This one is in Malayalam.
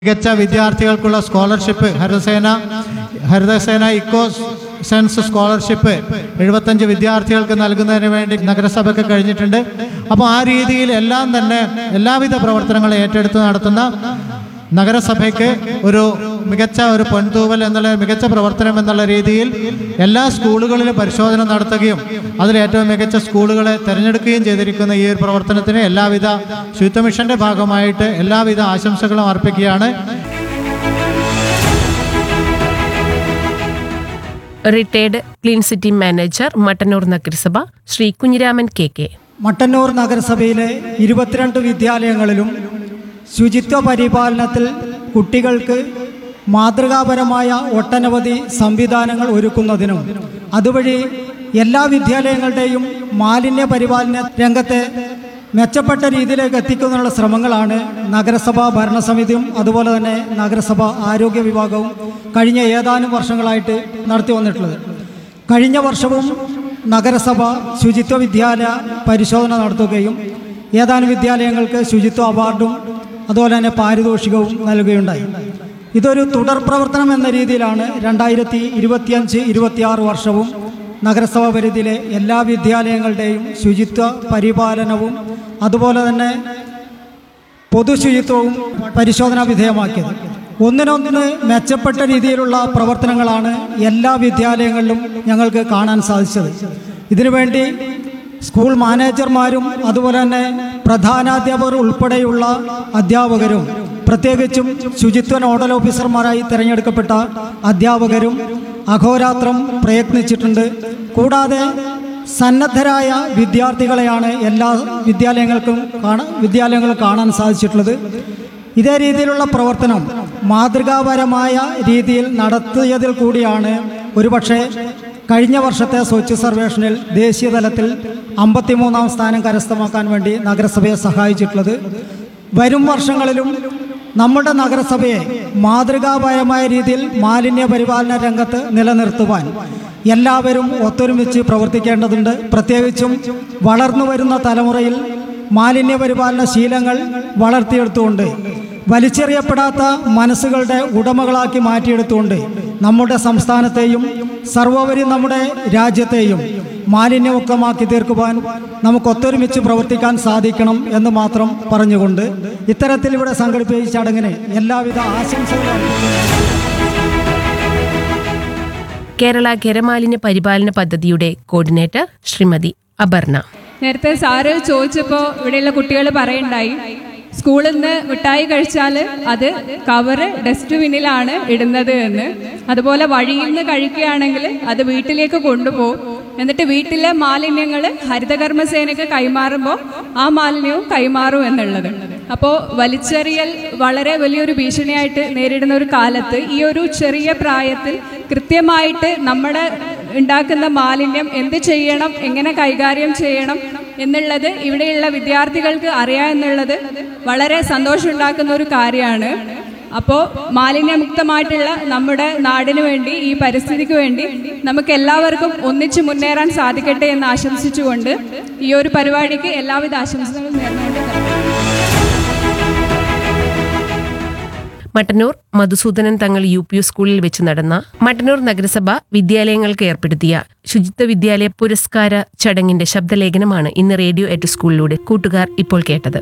മികച്ച വിദ്യാർത്ഥികൾക്കുള്ള scholarship Harithasena Harithasena eco sense scholarship എഴുപത്തഞ്ച് വിദ്യാർത്ഥികൾക്ക് നൽകുന്നതിന് വേണ്ടി നഗരസഭയ്ക്ക് കഴിഞ്ഞിട്ടുണ്ട് അപ്പോൾ ആ രീതിയിൽ എല്ലാം തന്നെ എല്ലാവിധ പ്രവർത്തനങ്ങളും ഏറ്റെടുത്ത് നടത്തുന്ന നഗരസഭയ്ക്ക് ഒരു മികച്ച ഒരു പൊൻതൂവൽ എന്നുള്ള മികച്ച പ്രവർത്തനം എന്നുള്ള രീതിയിൽ എല്ലാ സ്കൂളുകളിലും പരിശോധന നടത്തുകയും അതിൽ ഏറ്റവും മികച്ച സ്കൂളുകളെ തിരഞ്ഞെടുക്കുകയും ചെയ്തിരിക്കുന്ന ഈ ഒരു പ്രവർത്തനത്തിന് എല്ലാവിധ ശുചിത്വ മിഷന്റെ ഭാഗമായിട്ട് എല്ലാവിധ ആശംസകളും അർപ്പിക്കുകയാണ് retired clean city manager Mattannur നഗരസഭ ശ്രീ കുഞ്ഞിരാമൻ കെ കെ മട്ടന്നൂർ നഗരസഭയിലെ ഇരുപത്തിരണ്ട് വിദ്യാലയങ്ങളിലും ശുചിത്വ പരിപാലനത്തിൽ കുട്ടികൾക്ക് മാതൃകാപരമായ ഒട്ടനവധി സംവിധാനങ്ങൾ ഒരുക്കുന്നതിനും അതുവഴി എല്ലാ വിദ്യാലയങ്ങളുടെയും മാലിന്യ പരിപാലന രംഗത്തെ മെച്ചപ്പെട്ട രീതിയിലേക്ക് എത്തിക്കുന്നതിനുള്ള ശ്രമങ്ങളാണ് നഗരസഭാ ഭരണസമിതിയും അതുപോലെ തന്നെ നഗരസഭ ആരോഗ്യ വിഭാഗവും കഴിഞ്ഞ ഏതാനും വർഷങ്ങളായിട്ട് നടത്തി വന്നിട്ടുള്ളത് കഴിഞ്ഞ വർഷവും നഗരസഭ ശുചിത്വ വിദ്യാലയ പരിശോധന നടത്തുകയും ഏതാനും വിദ്യാലയങ്ങൾക്ക് ശുചിത്വ അവാർഡും അതുപോലെ തന്നെ പാരിതോഷികവും നൽകുകയുണ്ടായി ഇതൊരു തുടർ പ്രവർത്തനം എന്ന രീതിയിലാണ് രണ്ടായിരത്തി ഇരുപത്തിയഞ്ച് ഇരുപത്തിയാറ് വർഷവും നഗരസഭ പരിധിയിലെ എല്ലാ വിദ്യാലയങ്ങളുടെയും ശുചിത്വ പരിപാലനവും അതുപോലെ തന്നെ പൊതുശുചിത്വവും പരിശോധനാ വിധേയമാക്കിയത് ഒന്നിനൊന്ന് മെച്ചപ്പെട്ട രീതിയിലുള്ള പ്രവർത്തനങ്ങളാണ് എല്ലാ വിദ്യാലയങ്ങളിലും ഞങ്ങൾക്ക് കാണാൻ സാധിച്ചത് ഇതിനുവേണ്ടി സ്കൂൾ മാനേജർമാരും അതുപോലെ തന്നെ പ്രധാനാധ്യാപകർ ഉൾപ്പെടെയുള്ള അധ്യാപകരും പ്രത്യേകിച്ചും ശുചിത്വ നോഡൽ ഓഫീസർമാരായി തിരഞ്ഞെടുക്കപ്പെട്ട അധ്യാപകരും അഹോരാത്രം പ്രയത്നിച്ചിട്ടുണ്ട് കൂടാതെ സന്നദ്ധരായ വിദ്യാർത്ഥികളെയാണ് എല്ലാ വിദ്യാലയങ്ങൾക്കും കാണാൻ വിദ്യാലയങ്ങളും കാണാൻ സാധിച്ചിട്ടുള്ളത് ഇതേ രീതിയിലുള്ള പ്രവർത്തനം മാതൃകാപരമായ രീതിയിൽ നടത്തിയതിൽ കൂടിയാണ് ഒരുപക്ഷെ കഴിഞ്ഞ വർഷത്തെ സ്വച്ഛ് സർവേഷനിൽ ദേശീയ തലത്തിൽ അമ്പത്തിമൂന്നാം സ്ഥാനം കരസ്ഥമാക്കാൻ വേണ്ടി നഗരസഭയെ സഹായിച്ചിട്ടുള്ളത് വരും വർഷങ്ങളിലും നമ്മുടെ നഗരസഭയെ മാതൃകാപരമായ രീതിയിൽ മാലിന്യ പരിപാലന രംഗത്ത് നിലനിർത്തുവാൻ എല്ലാവരും ഒത്തൊരുമിച്ച് പ്രവർത്തിക്കേണ്ടതുണ്ട് പ്രത്യേകിച്ചും വളർന്നു വരുന്ന തലമുറയിൽ മാലിന്യ പരിപാലന ശീലങ്ങൾ വളർത്തിയെടുത്തുകൊണ്ട് വലിച്ചെറിയപ്പെടാത്ത മനസ്സുകളുടെ ഉടമകളാക്കി മാറ്റിയെടുത്തുകൊണ്ട് നമ്മുടെ സംസ്ഥാനത്തെയും സർവോപരി നമ്മുടെ രാജ്യത്തെയും മാലിന്യമുക്തമാക്കി തീർക്കുവാൻ നമുക്ക് ഒത്തൊരുമിച്ച് പ്രവർത്തിക്കാൻ സാധിക്കണം എന്ന് മാത്രം പറഞ്ഞുകൊണ്ട് ഇത്തരത്തിൽ ഇവിടെ സംഘടിപ്പിച്ച ഈ ചടങ്ങിന് എല്ലാവിധ ആശംസകളും അർപ്പിക്കുന്നു. കേരള ഖരമാലിന്യ പരിപാലന പദ്ധതിയുടെ കോർഡിനേറ്റർ ശ്രീമതി അപർണ നേരത്തെ സാറ് ചോദിച്ചപ്പോൾ ഇവിടെയുള്ള കുട്ടികൾ പറയണ്ടായി സ്കൂളിൽ നിന്ന് മിഠായി കഴിച്ചാൽ അത് കവറ് ഡസ്റ്റ്ബിന്നിലാണ് ഇടുന്നത് എന്ന് അതുപോലെ വഴിയിൽ നിന്ന് കഴിക്കുകയാണെങ്കിൽ അത് വീട്ടിലേക്ക് കൊണ്ടുപോകും എന്നിട്ട് വീട്ടിലെ മാലിന്യങ്ങൾ ഹരിതകർമ്മസേനയ്ക്ക് കൈമാറുമ്പോൾ ആ മാലിന്യവും കൈമാറും എന്നുള്ളത് അപ്പോൾ വലിച്ചെറിയൽ വളരെ വലിയൊരു ഭീഷണിയായിട്ട് നേരിടുന്ന ഒരു കാലത്ത് ഈ ഒരു ചെറിയ പ്രായത്തിൽ കൃത്യമായിട്ട് നമ്മുടെ ഉണ്ടാക്കുന്ന മാലിന്യം എന്ത് ചെയ്യണം എങ്ങനെ കൈകാര്യം ചെയ്യണം എന്നുള്ളത് ഇവിടെയുള്ള വിദ്യാർത്ഥികൾക്ക് അറിയാം എന്നുള്ളത് വളരെ സന്തോഷമുണ്ടാക്കുന്ന ഒരു കാര്യമാണ് അപ്പോൾ മാലിന്യമുക്തമായിട്ടുള്ള നമ്മുടെ നാടിന് വേണ്ടി ഈ പരിസ്ഥിതിക്ക് വേണ്ടി നമുക്ക് എല്ലാവർക്കും ഒന്നിച്ച് മുന്നേറാൻ സാധിക്കട്ടെ എന്ന് ആശംസിച്ചുകൊണ്ട് ഈ ഒരു പരിപാടിക്ക് എല്ലാവിധ ആശംസകളും നേർന്നുകൊണ്ട് മട്ടന്നൂർ മധുസൂദനൻ തങ്ങൾ യു പി സ്കൂളിൽ വെച്ച് നടന്ന മട്ടന്നൂർ നഗരസഭ വിദ്യാലയങ്ങൾക്ക് ഏർപ്പെടുത്തിയ ശുചിത്വ വിദ്യാലയ പുരസ്കാര ചടങ്ങിന്റെ ശബ്ദലേഖനമാണ് ഇന്ന് റേഡിയോ എറ്റ് സ്കൂളിലൂടെ കൂട്ടുകാർ ഇപ്പോൾ കേട്ടത്